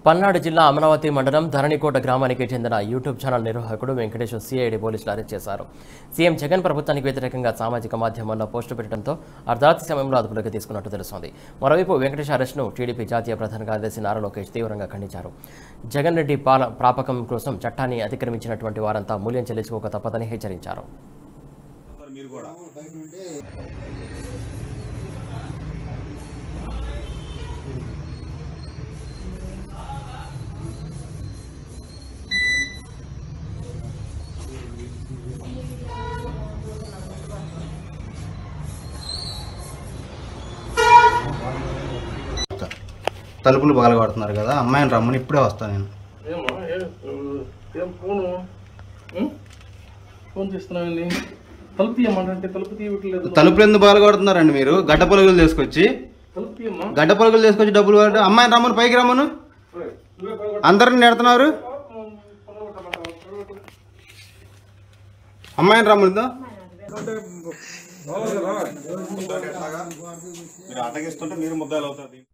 పల్నాడు జిల్లా అమరావతి మండలం ధరణికోట గ్రామానికి చెందిన యూట్యూబ్ ఛానల్ నిర్వాహకుడు వెంకటేశ్వర సిఐడి పోలీసులు అరెస్ట్ చేశారు సీఎం జగన్ ప్రభుత్వానికి వ్యతిరేకంగా సామాజిక మాధ్యమాల్లో పోస్టు పెట్టడంతో అర్ధరాత్రి సమయంలో అదుపులోకి తీసుకున్నట్టు తెలుస్తోంది మరోవైపు వెంకటేష్ అరెస్ట్ను టీడీపీ జాతీయ ప్రధాన కార్యదర్శి నారా లోకేష్ తీవ్రంగా ఖండించారు జగన్ రెడ్డి పాల ప్రాపకం కోసం చట్టాన్ని అతిక్రమించినటువంటి వారంతా మూల్యం చెల్లించుకోక తప్పదని హెచ్చరించారు మీరు కూడా తలుపులు పగలగొడుతున్నారు కదా అమ్మాయిని రమ్మని ఇప్పుడే వస్తాను నేను ఏమో ఏ- ఏం ఫోను ఉం? ఫోన్ చేస్తున్నావండి తలుపు తీయమంటే తలుపు తీయట్లేదు తలుపులు ఎందుకు పగలగొడుతున్నారండి మీరు గడ్డ పొలుగులు తీసుకొచ్చి తలుపు తీయమ్మా గడ్డ పొలుగులు తీసుకొచ్చి డబ్బులు పడ్డ అమ్మాయిని రమ్మని పైకి రమ్మను ఒరేయ్, నువ్వే పగలగొట్టు. అందరిని నెడుతున్నారు పగలగొట్టమంటావా? పగలగొట్టు. అమ్మాయిని రమ్మనితో మీరు అటగిస్తుంటే మీరు ముద్దాలు అవుతుంది